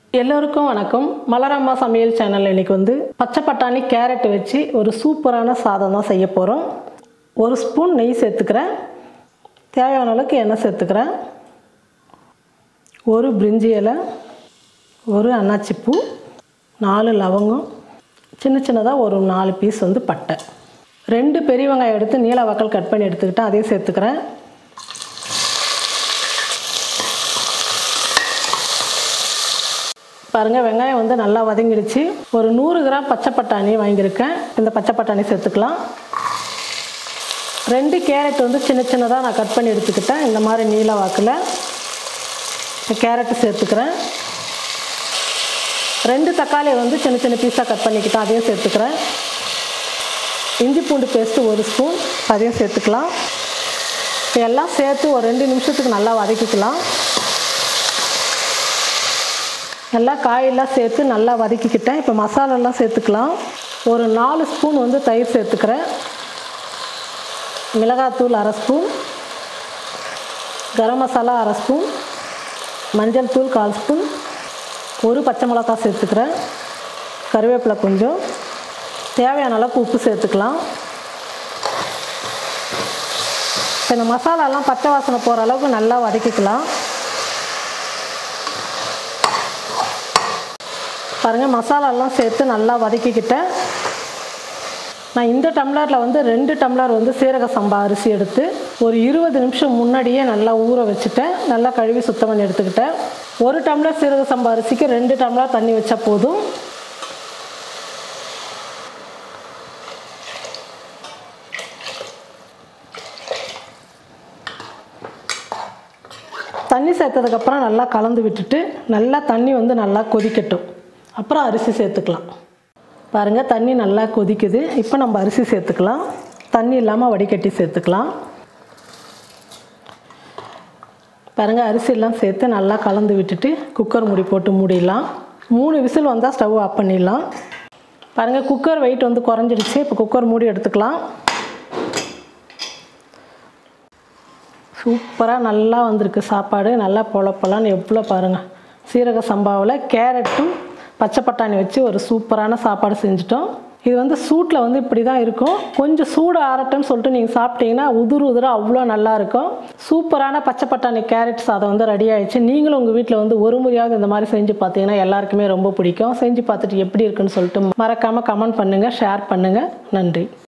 எல்லோருக்கும் வணக்கம் மலரம்மா சமையல் சேனல் இன்னைக்கு வந்து பச்சை பட்டாணி கேரட் வச்சு ஒரு சூப்பரான சாதம் தான் செய்ய போகிறோம் ஒரு ஸ்பூன் நெய் சேர்த்துக்கிறேன் தேவையான அளவுக்கு எண்ணெய் சேர்த்துக்கிறேன் ஒரு பிரிஞ்சி இலை ஒரு அன்னாச்சிப்பூ நாலு லவங்கம் சின்ன சின்னதாக ஒரு நாலு பீஸ் வந்து பட்டை ரெண்டு பெரிய வெங்காயம் எடுத்து நீல வாக்கல் கட் பண்ணி எடுத்துக்கிட்டேன் அதையும் சேர்த்துக்கிறேன் பாருங்கள் வெங்காயம் வந்து நல்லா வதங்கிடுச்சு ஒரு நூறு கிராம் பச்சை பட்டாணி வாங்கியிருக்கேன் இந்த பச்சை பட்டாணி சேர்த்துக்கலாம் ரெண்டு கேரட் வந்து சின்ன சின்னதாக நான் கட் பண்ணி எடுத்துக்கிட்டேன் இந்த மாதிரி நீல வாக்கில் கேரட்டு சேர்த்துக்கிறேன் ரெண்டு தக்காளியை வந்து சின்ன சின்ன பீஸாக கட் பண்ணிக்கிட்டேன் அதையும் சேர்த்துக்கிறேன் இஞ்சி பூண்டு பேஸ்ட்டு ஒரு ஸ்பூன் அதையும் சேர்த்துக்கலாம் இப்போ எல்லாம் சேர்த்து ஒரு ரெண்டு நிமிஷத்துக்கு நல்லா வதக்கிக்கலாம் நல்லா காயெல்லாம் சேர்த்து நல்லா வதக்கிக்கிட்டேன் இப்போ மசாலாலாம் சேர்த்துக்கலாம் ஒரு நாலு ஸ்பூன் வந்து தயிர் சேர்த்துக்கிறேன் மிளகாத்தூள் அரை ஸ்பூன் கரம் மசாலா அரை ஸ்பூன் மஞ்சள் தூள் கால் ஸ்பூன் ஒரு பச்சை மிளகா சேர்த்துக்கிறேன் கருவேப்பிலை கொஞ்சம் தேவையான அளவுக்கு உப்பு சேர்த்துக்கலாம் இப்போ இந்த மசாலாலாம் பச்சை வாசனை போகிற அளவுக்கு நல்லா வதக்கிக்கலாம் பாருங்கள் மசாலாலாம் சேர்த்து நல்லா வதக்கிக்கிட்டேன் நான் இந்த டம்ளரில் வந்து ரெண்டு டம்ளர் வந்து சீரக சம்பா அரிசி எடுத்து ஒரு இருபது நிமிஷம் முன்னாடியே நல்லா ஊற வச்சுட்டேன் நல்லா கழுவி சுத்தம் பண்ணி எடுத்துக்கிட்டேன் ஒரு டம்ளர் சீரக சம்பா அரிசிக்கு ரெண்டு டம்ளர் தண்ணி வச்சா போதும் தண்ணி சேர்த்ததுக்கப்புறம் நல்லா கலந்து விட்டுட்டு நல்லா தண்ணி வந்து நல்லா கொதிக்கட்டும் அப்புறம் அரிசி சேர்த்துக்கலாம் பாருங்கள் தண்ணி நல்லா கொதிக்குது இப்போ நம்ம அரிசி சேர்த்துக்கலாம் தண்ணி இல்லாமல் வடிகட்டி சேர்த்துக்கலாம் பாருங்கள் அரிசியெல்லாம் சேர்த்து நல்லா கலந்து விட்டுட்டு குக்கர் மூடி போட்டு மூடிடலாம் மூணு விசில் வந்தால் ஸ்டவ் ஆஃப் பண்ணிடலாம் பாருங்கள் குக்கர் வெயிட் வந்து குறைஞ்சிடுச்சு இப்போ குக்கர் மூடி எடுத்துக்கலாம் சூப்பராக நல்லா வந்திருக்கு சாப்பாடு நல்லா பொல பொலன்னு எவ்வளோ பாருங்கள் சீரக சம்பாவில் கேரட்டும் பச்சை பட்டாணி வச்சு ஒரு சூப்பரான சாப்பாடு செஞ்சுட்டோம் இது வந்து சூட்டில் வந்து இப்படி தான் இருக்கும் கொஞ்சம் சூடு ஆறட்டும்னு சொல்லிட்டு நீங்கள் சாப்பிட்டீங்கன்னா உதுரு உதுராக அவ்வளோ நல்லா இருக்கும் சூப்பரான பச்சை பட்டாணி கேரட் சாதம் வந்து ரெடி ஆயிடுச்சு நீங்களும் உங்கள் வீட்டில் வந்து ஒரு முறையாவது இந்த மாதிரி செஞ்சு பார்த்தீங்கன்னா எல்லாருக்குமே ரொம்ப பிடிக்கும் செஞ்சு பார்த்துட்டு எப்படி இருக்குன்னு சொல்லிட்டு மறக்காமல் கமெண்ட் பண்ணுங்கள் ஷேர் பண்ணுங்கள் நன்றி